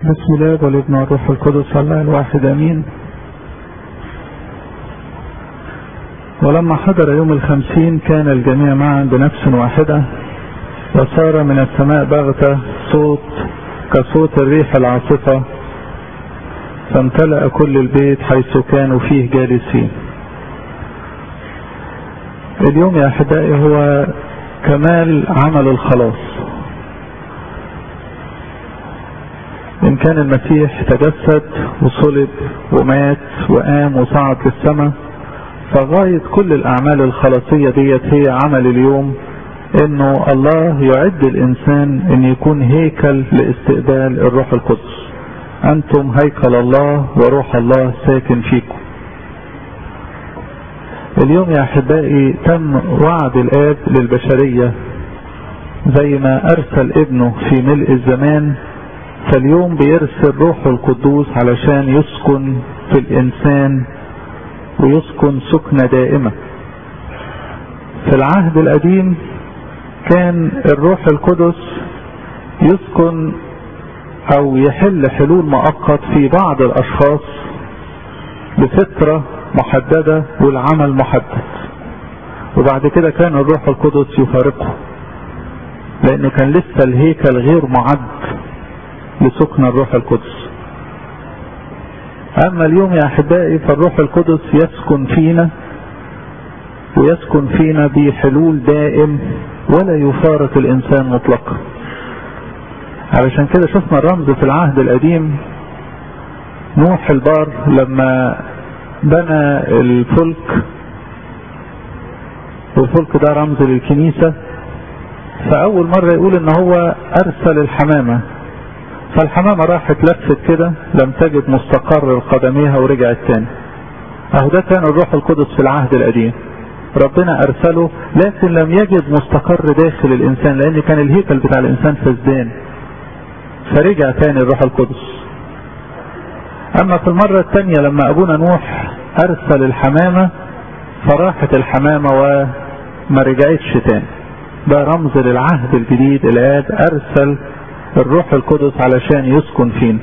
بسم الله والابن والروح القدس الله الواحد امين ولما حضر يوم الخمسين كان الجميع معا بنفس واحدة وصار من السماء بغتة صوت كصوت الريح العاصفة فامتلأ كل البيت حيث كانوا فيه جالسين اليوم يا احبائي هو كمال عمل الخلاص إن كان المسيح تجسد وصلب ومات وقام وصعد للسماء فغاية كل الأعمال الخلاصية ديت هي عمل اليوم إنه الله يعد الإنسان إن يكون هيكل لاستقبال الروح القدس أنتم هيكل الله وروح الله ساكن فيكم اليوم يا أحبائي تم وعد الآب للبشرية زي ما أرسل ابنه في ملء الزمان فاليوم بيرسل روحه القدوس علشان يسكن في الإنسان ويسكن سكنة دائمة في العهد القديم كان الروح القدس يسكن او يحل حلول مؤقت في بعض الاشخاص بفترة محددة والعمل محدد وبعد كده كان الروح القدس يفارقه لان كان لسه الهيكل غير معد لسكن الروح القدس اما اليوم يا احبائي فالروح القدس يسكن فينا ويسكن فينا بحلول دائم ولا يفارق الانسان مطلقا علشان كده شفنا الرمز في العهد القديم نوح البار لما بنى الفلك والفلك ده رمز للكنيسة فأول مرة يقول إن هو أرسل الحمامة فالحمامة راحت لفت كده لم تجد مستقر قدميها ورجعت تاني اهو ده كان الروح القدس في العهد القديم ربنا ارسله لكن لم يجد مستقر داخل الانسان لان كان الهيكل بتاع الانسان فسدان فرجع تاني الروح القدس اما في المرة الثانية لما ابونا نوح ارسل الحمامة فراحت الحمامة وما رجعتش تاني ده رمز للعهد الجديد الاب ارسل الروح القدس علشان يسكن فينا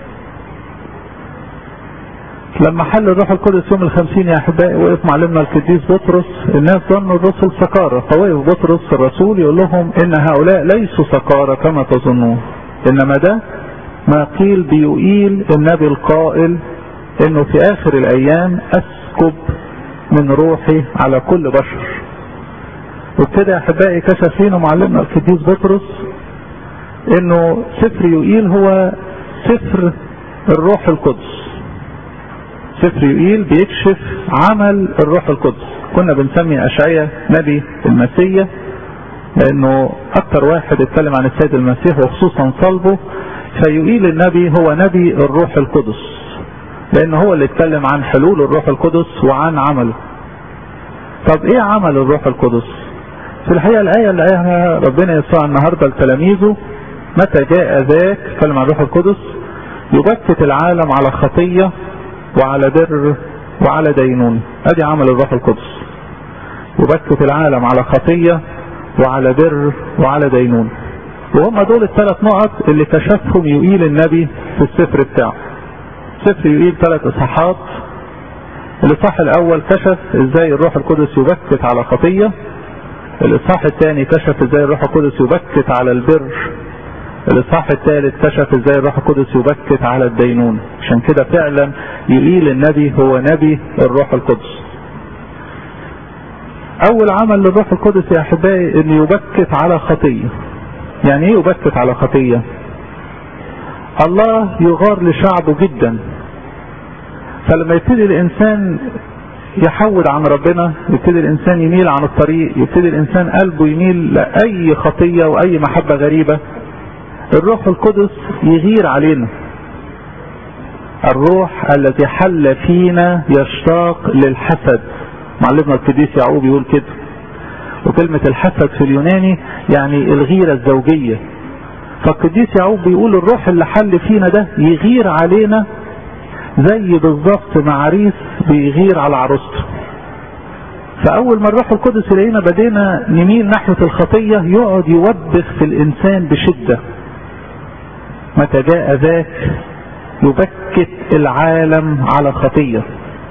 لما حل الروح القدس يوم الخمسين يا احبائي وقف معلمنا القديس بطرس الناس ظنوا الرسل سكارى فوقف بطرس الرسول يقول لهم ان هؤلاء ليسوا سكارى كما تظنون انما ده ما قيل بيقيل النبي القائل انه في اخر الايام اسكب من روحي على كل بشر وبكده يا احبائي كشف لنا معلمنا القديس بطرس انه سفر يوئيل هو سفر الروح القدس سفر يوئيل بيكشف عمل الروح القدس كنا بنسمي اشعيا نبي المسيح لانه اكتر واحد اتكلم عن السيد المسيح وخصوصا صلبه فيوئيل النبي هو نبي الروح القدس لان هو اللي اتكلم عن حلول الروح القدس وعن عمله طب ايه عمل الروح القدس في الحقيقة الآية اللي قالها ربنا يسوع النهاردة لتلاميذه متى جاء ذاك كلم عن الروح القدس يبكت العالم على خطية وعلى بر وعلى دينون ادي عمل الروح القدس يبكت العالم على خطية وعلى بر وعلى دينون وهم دول الثلاث نقط اللي كشفهم يقيل النبي في السفر بتاعه سفر يقيل ثلاث اصحاحات الاصحاح الاول كشف ازاي الروح القدس يبكت على خطيه الاصحاح الثاني كشف ازاي الروح القدس يبكت على البر الاصحاح الثالث كشف ازاي الروح القدس يبكت على الدينون عشان كده فعلا يقيل النبي هو نبي الروح القدس اول عمل للروح القدس يا احبائي ان يبكت على خطيه يعني ايه يبكت على خطيه الله يغار لشعبه جدا فلما يبتدي الانسان يحود عن ربنا يبتدي الانسان يميل عن الطريق يبتدي الانسان قلبه يميل لاي خطيه واي محبه غريبه الروح القدس يغير علينا الروح الذي حل فينا يشتاق للحسد معلمنا القديس يعقوب يقول كده وكلمة الحسد في اليوناني يعني الغيرة الزوجية فالقديس يعقوب بيقول الروح اللي حل فينا ده يغير علينا زي بالظبط ما عريس بيغير على عروسته فأول ما الروح القدس يلاقينا بدينا نميل ناحية الخطية يقعد يوبخ في الإنسان بشدة متى جاء ذاك يبكت العالم على خطية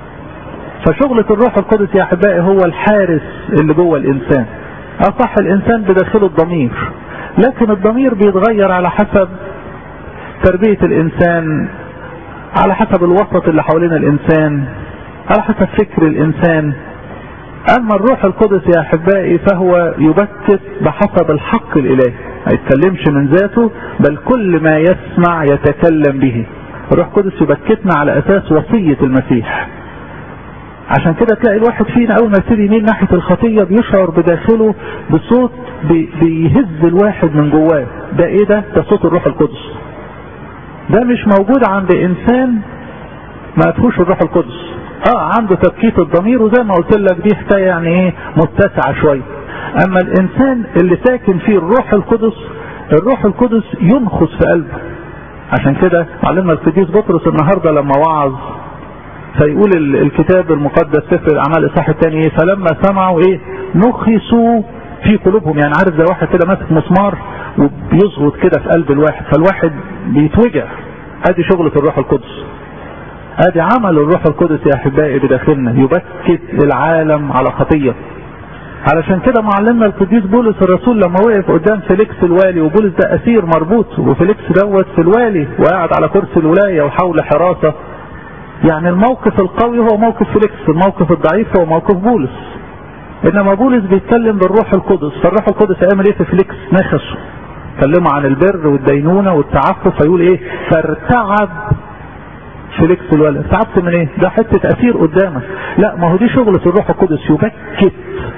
فشغلة الروح القدس يا احبائي هو الحارس اللي جوه الانسان اصح الانسان بداخله الضمير لكن الضمير بيتغير على حسب تربية الانسان على حسب الوسط اللي حوالين الانسان على حسب فكر الانسان اما الروح القدس يا احبائي فهو يبكت بحسب الحق الالهي ما يتكلمش من ذاته بل كل ما يسمع يتكلم به الروح القدس يبكتنا على اساس وصية المسيح عشان كده تلاقي الواحد فينا اول ما يبتدي يميل ناحية الخطية بيشعر بداخله بصوت بي بيهز الواحد من جواه ده ايه ده ده صوت الروح القدس ده مش موجود عند انسان ما فيهوش الروح القدس اه عنده تبكيت الضمير وزي ما قلت لك دي حكايه يعني ايه متسعه شويه اما الانسان اللي ساكن فيه الروح القدس الروح القدس ينخس في قلبه عشان كده معلمنا القديس بطرس النهارده لما وعظ فيقول الكتاب المقدس سفر الاعمال الاصحاح الثاني ايه فلما سمعوا ايه نخسوا في قلوبهم يعني عارف زي واحد كده ماسك مسمار وبيزغط كده في قلب الواحد فالواحد بيتوجع ادي شغلة الروح القدس ادي عمل الروح القدس يا احبائي بداخلنا يبكت العالم على خطية علشان كده معلمنا القديس بولس الرسول لما وقف قدام فيليكس الوالي وبولس ده اسير مربوط وفيليكس دوت في الوالي وقاعد على كرسي الولاية وحول حراسة يعني الموقف القوي هو موقف فيليكس الموقف الضعيف هو موقف بولس انما بولس بيتكلم بالروح القدس فالروح القدس هيعمل ايه في فيليكس نخسه كلمه عن البر والدينونة والتعفف فيقول ايه فارتعب فيليكس الولد ارتعبت من ايه ده حتة اسير قدامك لا ما هو دي شغلة الروح القدس يبكت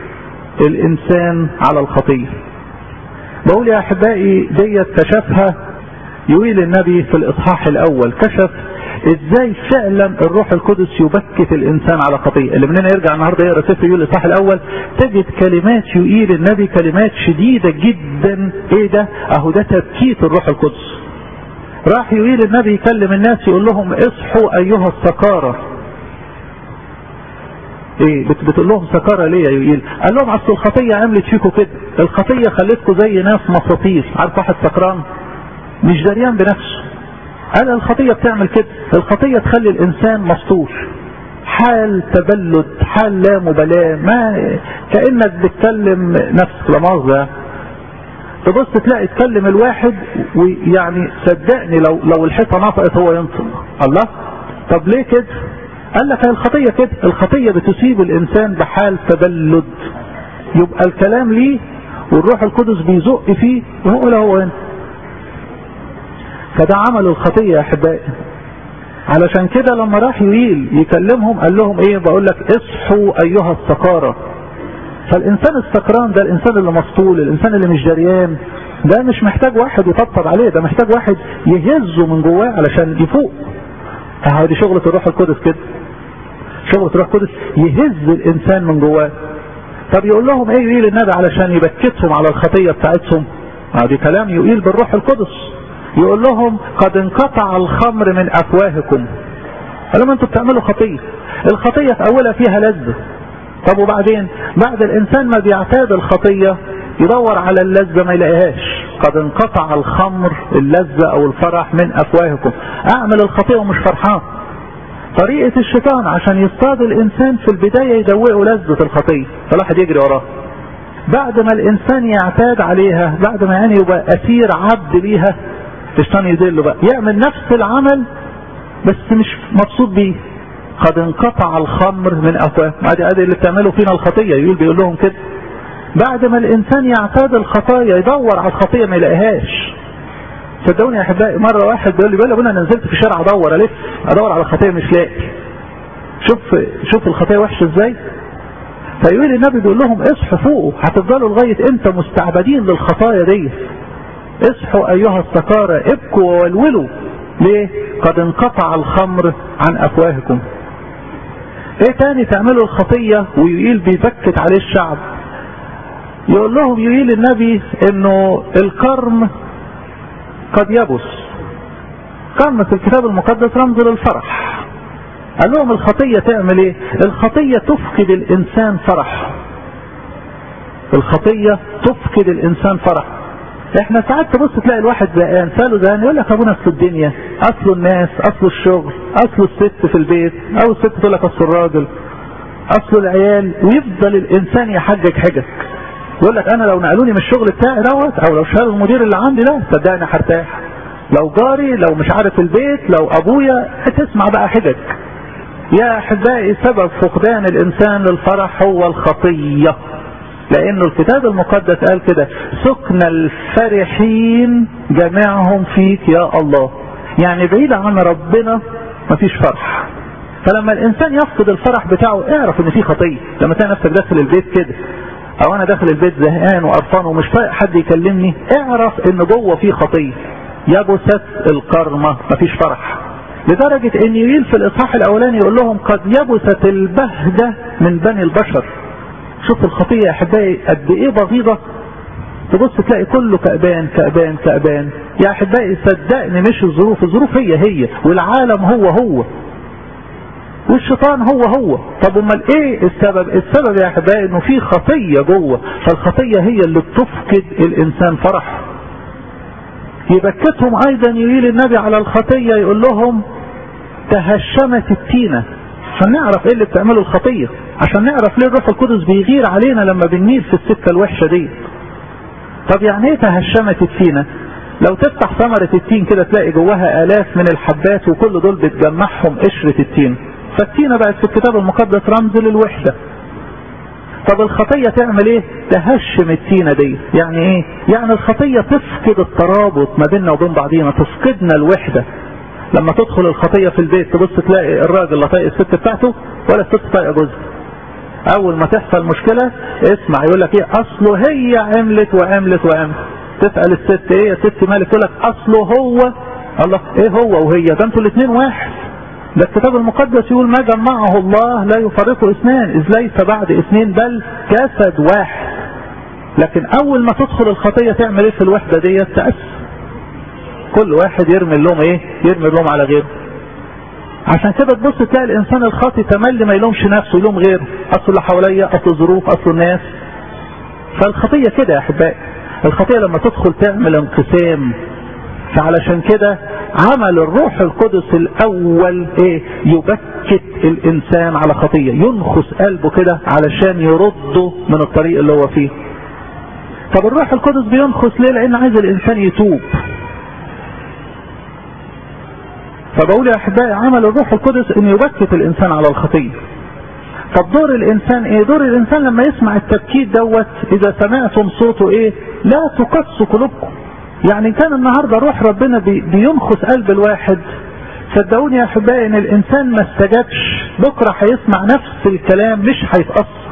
الانسان على الخطية بقول يا احبائي ديت كشفها يويل النبي في الاصحاح الاول كشف ازاي فعلا الروح القدس يبكت الانسان على خطيه اللي مننا يرجع النهارده يقرا سفر يقول الاصحاح الاول تجد كلمات يقيل النبي كلمات شديده جدا ايه ده اهو ده تبكيت الروح القدس راح يقيل النبي يكلم الناس يقول لهم اصحوا ايها السكارى ايه بتقول لهم سكارى ليه يا يقيل قال لهم اصل الخطيه عملت فيكم كده الخطيه خلتكم زي ناس مساطيل عارف واحد سكران مش دريان بنفسه قال الخطية بتعمل كده الخطية تخلي الانسان مسطوش حال تبلد حال لا مبالاة ما كأنك بتكلم نفسك لا مؤاخذة تبص تلاقي تكلم الواحد ويعني صدقني لو لو الحيطة نطقت هو ينطق الله طب ليه كده قال لك الخطية كده الخطية بتسيب الانسان بحال تبلد يبقى الكلام ليه والروح القدس بيزق فيه وهو لا هو ينطق فده عمل الخطية يا احبائي علشان كده لما راح يويل يكلمهم قال لهم ايه بقول لك اصحوا ايها السكارى فالانسان السكران ده الانسان اللي مسطول الانسان اللي مش جريان ده مش محتاج واحد يطبطب عليه ده محتاج واحد يهزه من جواه علشان يفوق اهو دي شغلة الروح القدس كده شغلة الروح القدس يهز الانسان من جواه طب يقول لهم ايه يقيل النبي علشان يبكتهم على الخطية بتاعتهم اه دي كلام يقيل بالروح القدس يقول لهم قد انقطع الخمر من افواهكم قال لهم انتوا بتعملوا خطيه الخطيه في اولها فيها لذه طب وبعدين بعد الانسان ما بيعتاد الخطيه يدور على اللذه ما يلاقيهاش قد انقطع الخمر اللذه او الفرح من افواهكم اعمل الخطيه ومش فرحان طريقة الشيطان عشان يصطاد الانسان في البداية يدوقه لذة الخطية فالواحد يجري وراه بعد ما الانسان يعتاد عليها بعد ما يعني يبقى اسير عبد ليها الشيطان يدله بقى يعمل نفس العمل بس مش مبسوط بيه قد انقطع الخمر من افواه ادي ادي اللي بتعمله فينا الخطيه يقول بيقول لهم كده بعد ما الانسان يعتاد الخطايا يدور على الخطيه ما يلاقيهاش صدقوني يا احبائي مره واحد بيقول لي بيقول لي ابونا انا نزلت في الشارع ادور الف ادور على الخطيه مش لاقي شوف شوف الخطيه وحشه ازاي فيقول النبي بيقول لهم اصحوا فوقوا هتفضلوا لغايه امتى مستعبدين للخطايا دي اصحوا ايها السكارى ابكوا وولولوا ليه قد انقطع الخمر عن افواهكم ايه تاني تعملوا الخطية ويقيل بيبكت عليه الشعب يقول لهم يقيل النبي انه الكرم قد يبس كرم في الكتاب المقدس رمز للفرح قال لهم الخطية تعمل ايه الخطية تفقد الانسان فرح الخطية تفقد الانسان فرح احنا ساعات تبص تلاقي الواحد زهقان ساله زهقان يقول لك ابونا اصل الدنيا اصل الناس اصل الشغل اصل الست في البيت او الست تقول لك اصل الراجل اصل العيال ويفضل الانسان يحجج حجج يقول لك انا لو نقلوني من الشغل بتاعي دوت او لو شال المدير اللي عندي ده صدقني هرتاح لو جاري لو مش عارف البيت لو ابويا هتسمع بقى حجج يا احبائي سبب فقدان الانسان للفرح هو الخطيه لانه الكتاب المقدس قال كده سكن الفرحين جميعهم فيك يا الله يعني بعيد عن ربنا مفيش فرح فلما الانسان يفقد الفرح بتاعه اعرف ان في خطيه لما تلاقي نفسك داخل البيت كده او انا داخل البيت زهقان وقرفان ومش طايق حد يكلمني اعرف ان جوه في خطيه يبست الكرمه مفيش فرح لدرجة ان يقيل في الاصحاح الاولاني يقول لهم قد يبست البهجة من بني البشر شوف الخطية يا احبائي قد ايه بغيضة تبص تلاقي كله كأبان كأبان كأبان يا احبائي صدقني مش الظروف الظروف هي هي والعالم هو هو والشيطان هو هو طب امال ايه السبب السبب يا احبائي انه في خطية جوه فالخطية هي اللي بتفقد الانسان فرحه يبكتهم ايضا يقول النبي على الخطية يقول لهم تهشمت التينة عشان نعرف ايه اللي بتعمله الخطية عشان نعرف ليه الروح القدس بيغير علينا لما بنميل في السكة الوحشة دي طب يعني ايه تهشمت التينة لو تفتح ثمرة التين كده تلاقي جواها الاف من الحبات وكل دول بتجمعهم قشرة التين فالتينة بقت في الكتاب المقدس رمز للوحدة طب الخطية تعمل ايه تهشم التينة دي يعني ايه يعني الخطية تفقد الترابط ما بيننا وبين بعضينا تفقدنا الوحدة لما تدخل الخطية في البيت تبص تلاقي الراجل لا طايق الست بتاعته ولا الست طايقة جوزها اول ما تحصل مشكلة اسمع يقول لك ايه اصله هي عملت وعملت وعملت تسأل الست ايه يا ست مالك تقول لك اصله هو الله ايه هو وهي ده انتوا الاثنين واحد ده الكتاب المقدس يقول ما جمعه الله لا يفرقه اثنان اذ ليس بعد اثنين بل جسد واحد لكن اول ما تدخل الخطية تعمل ايه في الوحدة ديت تأس كل واحد يرمي اللوم ايه يرمي اللوم على غيره عشان كده تبص تلاقي الانسان الخاطي تملي ما يلومش نفسه يلوم غيره اصل اللي حواليا اصل الظروف اصل الناس فالخطية كده يا احبائي الخطية لما تدخل تعمل انقسام فعلشان كده عمل الروح القدس الاول ايه يبكت الانسان على خطية ينخس قلبه كده علشان يرده من الطريق اللي هو فيه طب الروح القدس بينخس ليه لان عايز الانسان يتوب فبقول يا احبائي عمل الروح القدس ان يبكت الانسان على الخطيه طب دور الانسان ايه دور الانسان لما يسمع التبكيت دوت اذا سمعتم صوته ايه لا تقص قلوبكم يعني كان النهارده روح ربنا بي بينخس قلب الواحد صدقوني يا احبائي ان الانسان ما استجابش بكره هيسمع نفس الكلام مش هيتاثر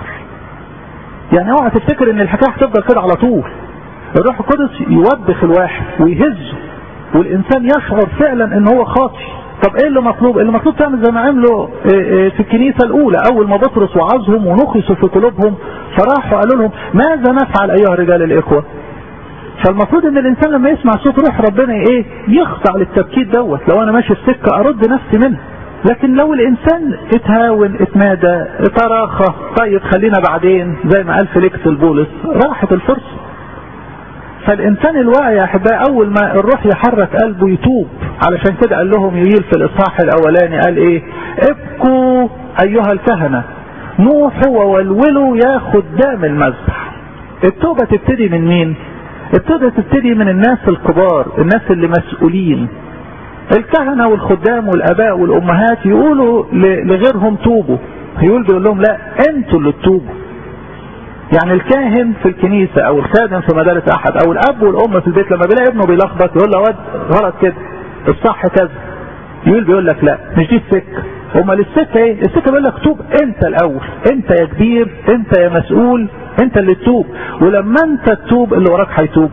يعني اوعى تفتكر ان الحكايه هتفضل كده على طول الروح القدس يوبخ الواحد ويهزه والانسان يشعر فعلا ان هو خاطي طب ايه اللي مطلوب اللي مطلوب تعمل زي ما عملوا في الكنيسة الاولى اول ما بطرس وعظهم ونخسوا في قلوبهم فراحوا قالوا لهم ماذا نفعل ايها رجال الاخوة فالمفروض ان الانسان لما يسمع صوت روح ربنا ايه يخضع للتبكيت دوت لو انا ماشي في سكة ارد نفسي منها لكن لو الانسان اتهاون اتمادى اتراخى طيب خلينا بعدين زي ما قال فيليكس البولس راحت الفرصة فالانسان الواعي يا احبائي اول ما الروح يحرك قلبه يتوب علشان كده قال لهم يقيل في الاصحاح الاولاني قال ايه ابكوا ايها الكهنة نوحوا وولولوا يا خدام المذبح التوبة تبتدي من مين التوبة تبتدي من الناس الكبار الناس اللي مسؤولين الكهنة والخدام والاباء والامهات يقولوا لغيرهم توبوا يقول بيقول لهم لا انتوا اللي تتوبوا يعني الكاهن في الكنيسة او الخادم في مدارس احد او الاب والام في البيت لما بيلاقي ابنه بيلخبط يقول له واد غلط كده الصح كذا يقول بيقول لك لا مش دي السكة امال السكة ايه السكة بيقول لك توب انت الاول انت يا كبير انت يا مسؤول انت اللي تتوب ولما انت تتوب اللي وراك هيتوب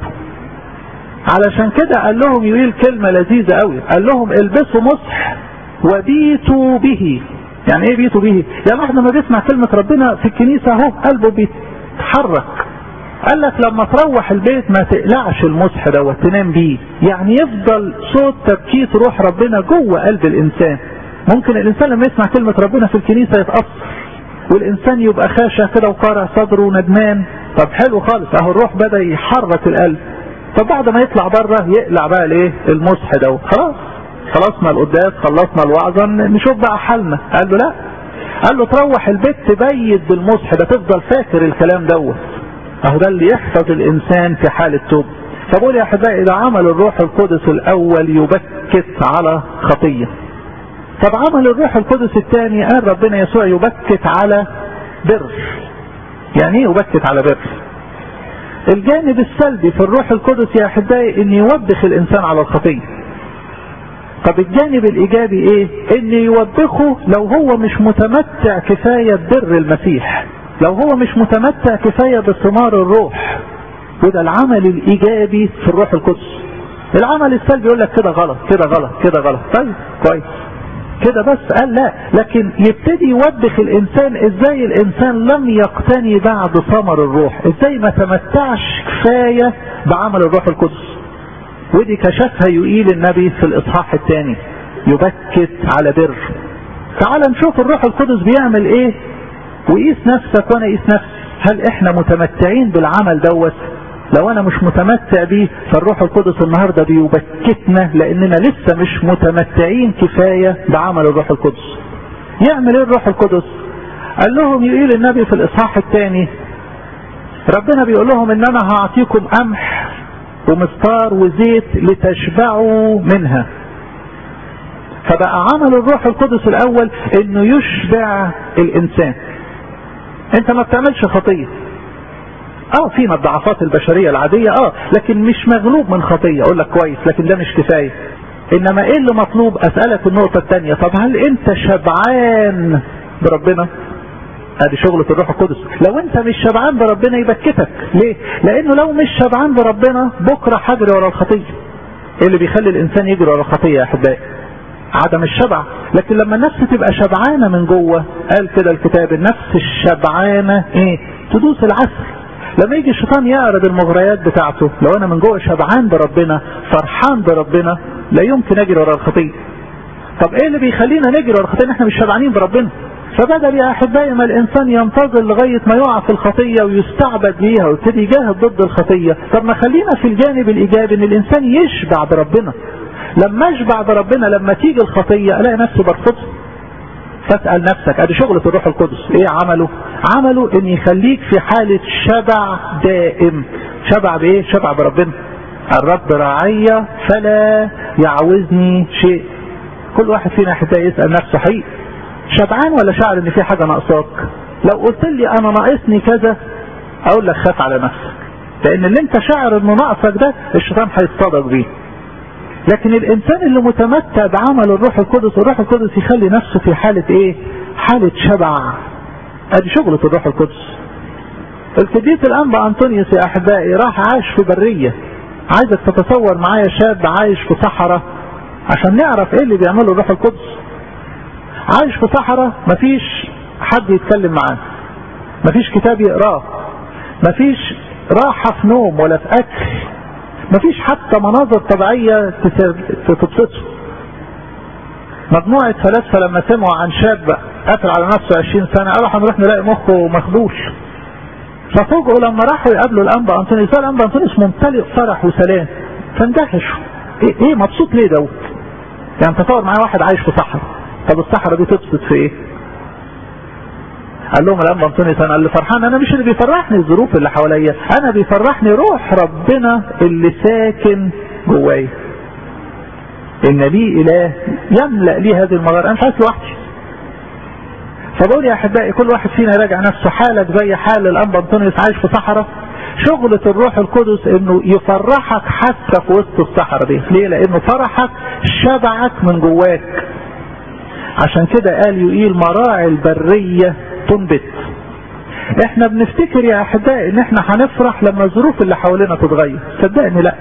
علشان كده قال لهم يقول كلمة لذيذة قوي قال لهم البسوا مصح وبيتوا به يعني ايه بيتوا به يعني احنا لما بيسمع كلمة ربنا في الكنيسة اهو قلبه بيتحرك قال لك لما تروح البيت ما تقلعش المسح دوت تنام بيه يعني يفضل صوت تبكيت روح ربنا جوه قلب الانسان ممكن الانسان لما يسمع كلمة ربنا في الكنيسة يتأثر والانسان يبقى خاشع كده وقارع صدره وندمان طب حلو خالص اهو الروح بدأ يحرك القلب طب بعد ما يطلع بره يقلع بقى الايه المسح ده خلاص خلصنا القداس خلصنا الوعظه نشوف بقى حالنا قال له لا قال له تروح البيت تبيت بالمسح ده تفضل فاكر الكلام دوت اهو ده اللي يحفظ الانسان في حال التوب فبقول يا احبائي اذا عمل الروح القدس الاول يبكت على خطيه طب عمل الروح القدس الثاني قال ربنا يسوع يبكت على بر يعني ايه يبكت على بر الجانب السلبي في الروح القدس يا احبائي ان يوبخ الانسان على الخطيه طب الجانب الايجابي ايه ان يوبخه لو هو مش متمتع كفايه ببر المسيح لو هو مش متمتع كفايه بثمار الروح وده العمل الايجابي في الروح القدس العمل السلبي يقول لك كده غلط كده غلط كده غلط طيب كويس كده بس قال لا لكن يبتدي يوبخ الانسان ازاي الانسان لم يقتني بعد ثمر الروح ازاي ما تمتعش كفايه بعمل الروح القدس ودي كشفها يقيل النبي في الاصحاح الثاني يبكت على بر تعال نشوف الروح القدس بيعمل ايه وقيس نفسك وانا قيس نفسي هل احنا متمتعين بالعمل دوت لو انا مش متمتع بيه فالروح القدس النهارده بيبكتنا لاننا لسه مش متمتعين كفايه بعمل الروح القدس يعمل ايه الروح القدس قال لهم يقول النبي في الاصحاح الثاني ربنا بيقول لهم ان انا هعطيكم قمح ومستار وزيت لتشبعوا منها فبقى عمل الروح القدس الاول انه يشبع الانسان انت ما بتعملش خطيه اه في الضعفات البشريه العاديه اه لكن مش مغلوب من خطيه اقول لك كويس لكن ده مش كفايه انما ايه اللي مطلوب اسالك النقطه الثانيه طب هل انت شبعان بربنا ادي شغلة الروح القدس لو انت مش شبعان بربنا يبكتك ليه لانه لو مش شبعان بربنا بكره هجري ورا الخطيه ايه اللي بيخلي الانسان يجري ورا الخطيه يا احبائي عدم الشبع لكن لما النفس تبقى شبعانه من جوه قال كده الكتاب النفس الشبعانه ايه تدوس العسل لما يجي الشيطان يعرض المغريات بتاعته لو انا من جوه شبعان بربنا فرحان بربنا لا يمكن اجري ورا الخطيه طب ايه اللي بيخلينا نجري ورا الخطيه احنا مش شبعانين بربنا فبدل يا احبائي ما الانسان ينتظر لغايه ما يقع في الخطيه ويستعبد ليها ويبتدي يجاهد ضد الخطيه طب ما خلينا في الجانب الايجابي ان الانسان يشبع بربنا لما اشبع بربنا لما تيجي الخطيه الاقي نفسي برفضها فاسال نفسك ادي شغله الروح القدس ايه عمله عمله ان يخليك في حاله شبع دائم شبع بايه شبع بربنا الرب راعية فلا يعوزني شيء كل واحد فينا حتى يسأل نفسه حقيقي شبعان ولا شعر ان في حاجة ناقصاك لو قلت لي انا ناقصني كذا اقول لك خاف على نفسك لان اللي انت شاعر انه ناقصك ده الشيطان هيصطادك بيه لكن الانسان اللي متمتع بعمل الروح القدس الروح القدس يخلي نفسه في حالة ايه حالة شبع ادي شغلة الروح القدس القديس الانبا انطونيوس يا احبائي راح عاش في برية عايزك تتصور معايا شاب عايش في صحراء عشان نعرف ايه اللي بيعمله الروح القدس عايش في صحراء مفيش حد يتكلم معاه مفيش كتاب يقراه مفيش راحة في نوم ولا في اكل مفيش حتى مناظر طبيعية تبسطه مجموعة فلاسفة لما سمعوا عن شاب قتل على نفسه 20 سنة قالوا هنروح نلاقي مخه مخدوش ففوجئوا لما راحوا يقابلوا الانبا انطونيوس قال الانبا انطونيوس ممتلئ فرح وسلام فاندهشوا ايه, ايه مبسوط ليه دوت يعني تصور معايا واحد عايش في صحراء طب الصحراء دي تبسط في ايه قال لهم الانبا انطونيوس انا اللي فرحان انا مش اللي بيفرحني الظروف اللي حواليا انا بيفرحني روح ربنا اللي ساكن جوايا ان لي اله يملا لي هذه المغاره انا مش عايز لوحدي فبقول يا احبائي كل واحد فينا يراجع نفسه حالك زي حال الانبا انطونيوس عايش في صحراء شغلة الروح القدس انه يفرحك حتى في وسط الصحراء دي ليه لانه فرحك شبعك من جواك عشان كده قال يقيل مراعي البرية تنبت احنا بنفتكر يا احبائي ان احنا هنفرح لما الظروف اللي حوالينا تتغير صدقني لا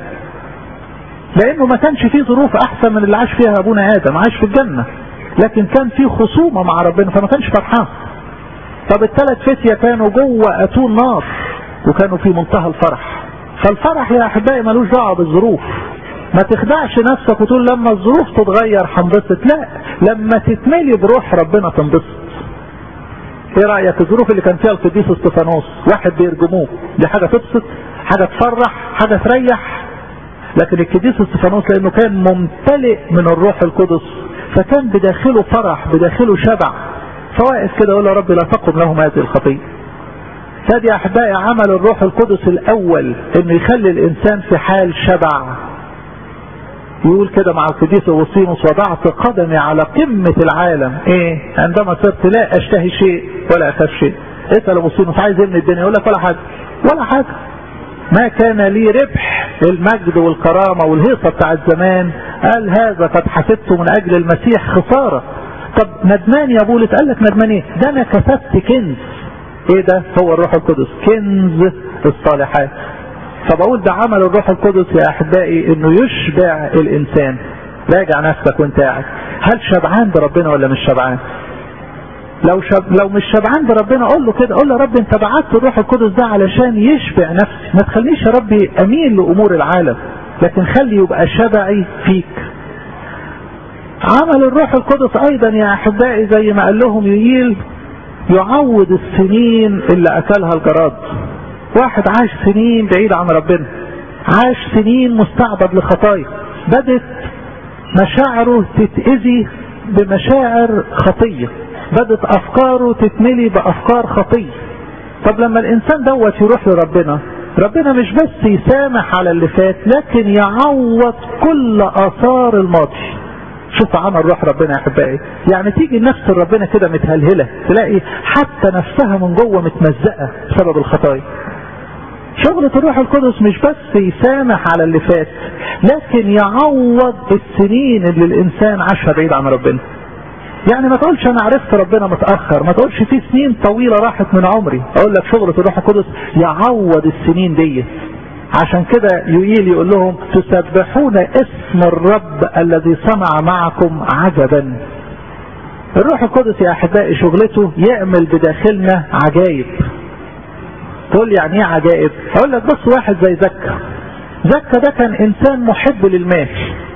لانه ما كانش فيه ظروف احسن من اللي عاش فيها ابونا ادم عاش في الجنة لكن كان في خصومة مع ربنا فما كانش فرحان طب الثلاث فتية كانوا جوه اتون نار وكانوا في منتهى الفرح فالفرح يا احبائي ملوش دعوه بالظروف ما تخدعش نفسك وتقول لما الظروف تتغير هنبسط لا لما تتملي بروح ربنا تنبسط ايه رايك الظروف اللي كان فيها القديس استفانوس واحد بيرجموه دي حاجه تبسط حاجه تفرح حاجه تريح لكن القديس استفانوس لانه كان ممتلئ من الروح القدس فكان بداخله فرح بداخله شبع فواقف كده يقول يا رب لا تقم لهم هذه الخطيه فدي احبائي عمل الروح القدس الاول انه يخلي الانسان في حال شبع يقول كده مع القديس اغسطينوس وضعت قدمي على قمة العالم ايه عندما صرت لا اشتهي شيء ولا اخاف شيء اسأل اغسطينوس عايز ايه من الدنيا يقول لك ولا حاجة ولا حاجة ما كان لي ربح المجد والكرامة والهيصة بتاع الزمان قال هذا قد حسبته من اجل المسيح خسارة طب ندمان يا بولس قال لك ندمان ايه ده انا كسبت كنز ايه ده هو الروح القدس كنز الصالحات فبقول ده عمل الروح القدس يا احبائي انه يشبع الانسان راجع نفسك وانت قاعد هل شبعان بربنا ولا مش شبعان لو شب... لو مش شبعان بربنا قول له كده قول له يا رب انت بعت الروح القدس ده علشان يشبع نفسي ما تخليش يا ربي اميل لامور العالم لكن خلي يبقى شبعي فيك عمل الروح القدس ايضا يا احبائي زي ما قال لهم يقيل يعوض السنين اللي اكلها الجراد واحد عاش سنين بعيد عن ربنا عاش سنين مستعبد لخطايا بدت مشاعره تتأذي بمشاعر خطية بدت افكاره تتملي بافكار خطية طب لما الانسان دوت يروح لربنا ربنا مش بس يسامح على اللي فات لكن يعوض كل اثار الماضي شوف عمل روح ربنا يا احبائي يعني تيجي نفس ربنا كده متهلهله تلاقي حتى نفسها من جوه متمزقه بسبب الخطايا شغلة الروح القدس مش بس يسامح على اللي فات لكن يعوض السنين اللي الانسان عاشها بعيد عن ربنا يعني ما تقولش انا عرفت ربنا متاخر ما تقولش في سنين طويله راحت من عمري اقول لك شغله الروح القدس يعوض السنين دي عشان كده يقيل يقول لهم تسبحون اسم الرب الذي صنع معكم عجبا الروح القدس يا احبائي شغلته يعمل بداخلنا عجائب تقول لي يعني ايه عجائب اقول لك بص واحد زي زكا زكا ده كان انسان محب للمال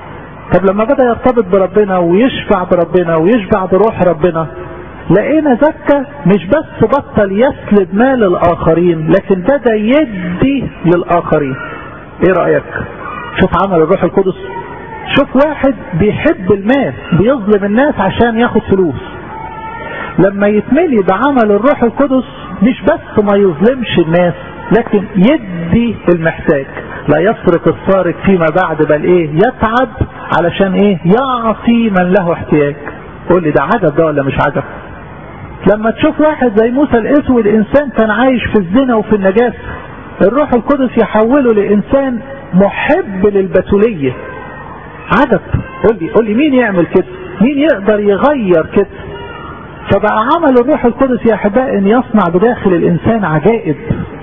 طب لما بدا يرتبط بربنا ويشفع بربنا ويشبع بروح ربنا لقينا زكا مش بس بطل يسلب مال الاخرين لكن بدا يدي للاخرين ايه رايك شوف عمل الروح القدس شوف واحد بيحب المال بيظلم الناس عشان ياخد فلوس لما يتملي بعمل الروح القدس مش بس ما يظلمش الناس لكن يدي المحتاج لا يسرق السارق فيما بعد بل ايه يتعب علشان ايه يعطي من له احتياج قول لي ده عجب ده ولا مش عجب لما تشوف واحد زي موسى الاسود انسان كان عايش في الزنا وفي النجاسة الروح القدس يحوله لانسان محب للبتولية عجب قول لي قول لي مين يعمل كده مين يقدر يغير كده فبقى عمل الروح القدس يا احبائي ان يصنع بداخل الانسان عجائب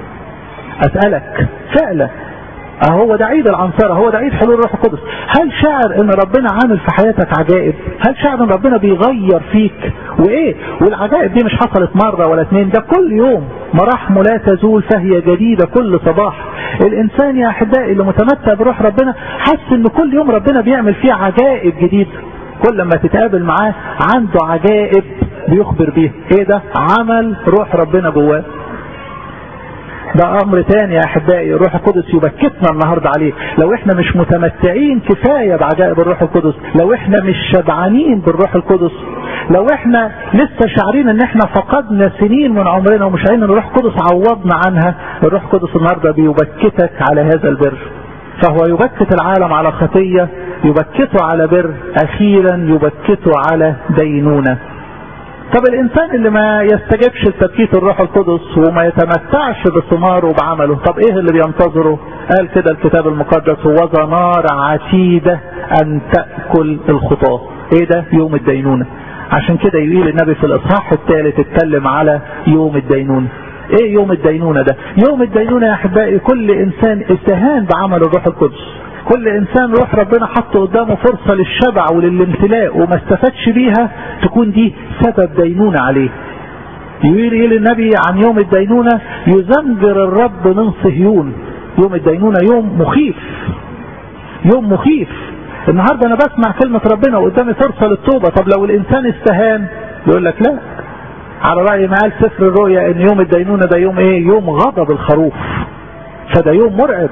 اسالك فعلا اهو ده عيد العنصرة هو ده عيد حلول الروح القدس هل شاعر ان ربنا عامل في حياتك عجائب هل شاعر ان ربنا بيغير فيك وايه والعجائب دي مش حصلت مرة ولا اتنين ده كل يوم مراحمه لا تزول فهي جديدة كل صباح الانسان يا احبائي اللي متمتع بروح ربنا حس ان كل يوم ربنا بيعمل فيه عجائب جديدة كل لما تتقابل معاه عنده عجائب بيخبر بيها ايه ده عمل روح ربنا جواه ده امر تاني يا احبائي الروح القدس يبكتنا النهارده عليه لو احنا مش متمتعين كفايه بعجائب الروح القدس لو احنا مش شبعانين بالروح القدس لو احنا لسه شعرين ان احنا فقدنا سنين من عمرنا ومش عارفين ان الروح القدس عوضنا عنها الروح القدس النهارده بيبكتك على هذا البر فهو يبكت العالم على خطيه يبكته على بر اخيرا يبكته على دينونه طب الانسان اللي ما يستجبش لتبكيت الروح القدس وما يتمتعش بثماره وبعمله طب ايه اللي بينتظره قال كده الكتاب المقدس وذا نار عتيدة ان تأكل الخطاة ايه ده يوم الدينونة عشان كده يقول النبي في الاصحاح الثالث اتكلم على يوم الدينونة ايه يوم الدينونة ده يوم الدينونة يا احبائي كل انسان استهان بعمل الروح القدس كل انسان روح ربنا حط قدامه فرصة للشبع وللامتلاء وما استفادش بيها تكون دي سبب دينونة عليه يقول ايه النبي عن يوم الدينونة يزمجر الرب من صهيون يوم الدينونة يوم مخيف يوم مخيف النهاردة انا بسمع كلمة ربنا وقدامي فرصة للتوبة طب لو الانسان استهان يقول لك لا على رأي ما قال سفر الرؤيا ان يوم الدينونة ده يوم ايه يوم غضب الخروف فده يوم مرعب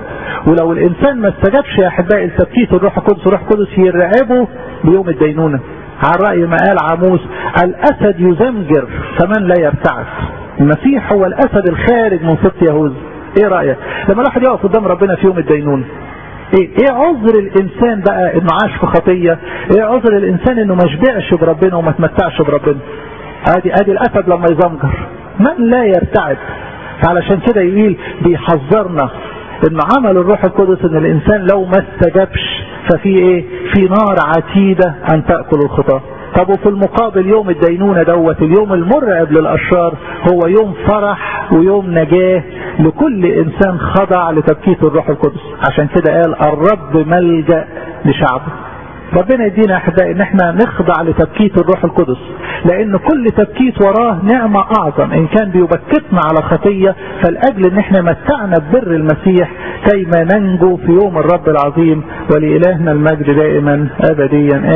ولو الانسان ما استجابش يا احبائي لتبكيت الروح القدس الروح القدس يرعبه بيوم الدينونه على رأي ما قال عاموس الأسد يزمجر فمن لا يرتعد المسيح هو الأسد الخارج من سبط يهوذا ايه رأيك لما الواحد يقف قدام ربنا في يوم الدينون ايه ايه عذر الانسان بقى انه عاش في خطية ايه عذر الانسان انه ما شبعش بربنا وما تمتعش بربنا ادي ادي الاسد لما يزمجر من لا يرتعد علشان كده يقول بيحذرنا ان عمل الروح القدس ان الانسان لو ما استجابش ففي ايه في نار عتيدة ان تأكل الخطاة طب وفي المقابل يوم الدينونة دوت اليوم المرعب للاشرار هو يوم فرح ويوم نجاة لكل انسان خضع لتبكيت الروح القدس عشان كده قال الرب ملجأ لشعبه ربنا يدينا احبائي ان احنا نخضع لتبكيت الروح القدس لان كل تبكيت وراه نعمة اعظم ان كان بيبكتنا على خطية فالاجل ان احنا متعنا ببر المسيح كيما ننجو في يوم الرب العظيم ولإلهنا المجد دائما ابديا